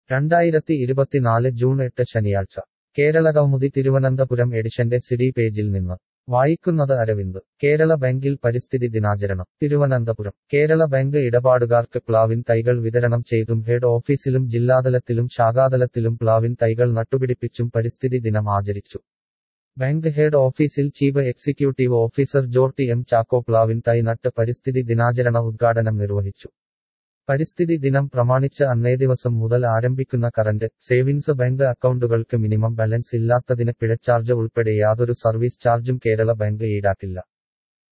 രണ്ടായിരത്തി ഇരുപത്തിനാല് ജൂൺ എട്ട് ശനിയാഴ്ച കേരള കൗമുദി തിരുവനന്തപുരം എഡിഷന്റെ സിഡി പേജിൽ നിന്ന് വായിക്കുന്നത് അരവിന്ദ് കേരള ബാങ്കിൽ പരിസ്ഥിതി ദിനാചരണം തിരുവനന്തപുരം കേരള ബാങ്ക് ഇടപാടുകാർക്ക് പ്ലാവിൻ തൈകൾ വിതരണം ചെയ്തും ഹെഡ് ഓഫീസിലും ജില്ലാതലത്തിലും ശാഖാതലത്തിലും പ്ലാവിൻ തൈകൾ നട്ടുപിടിപ്പിച്ചും പരിസ്ഥിതി ദിനം ആചരിച്ചു ബാങ്ക് ഹെഡ് ഓഫീസിൽ chief executive officer Jorty M Chacko പ്ലാവിൻ തൈ നട്ട് പരിസ്ഥിതി ദിനാചരണ ഉദ്ഘാടനം നിർവഹിച്ചു പരിസ്ഥിതി ദിനം പ്രമാണിച്ച് അന്നേ ദിവസം മുതൽ ആരംഭിക്കുന്ന കറന്റ് സേവിങ്സ് ബാങ്ക് അക്കൗണ്ടുകൾക്ക് മിനിമം ബാലൻസ് ഇല്ലാത്തതിന് പിഴച്ചാർജ് ഉൾപ്പെടെ യാതൊരു സർവീസ് ചാർജും കേരള ബാങ്ക് ഈടാക്കില്ല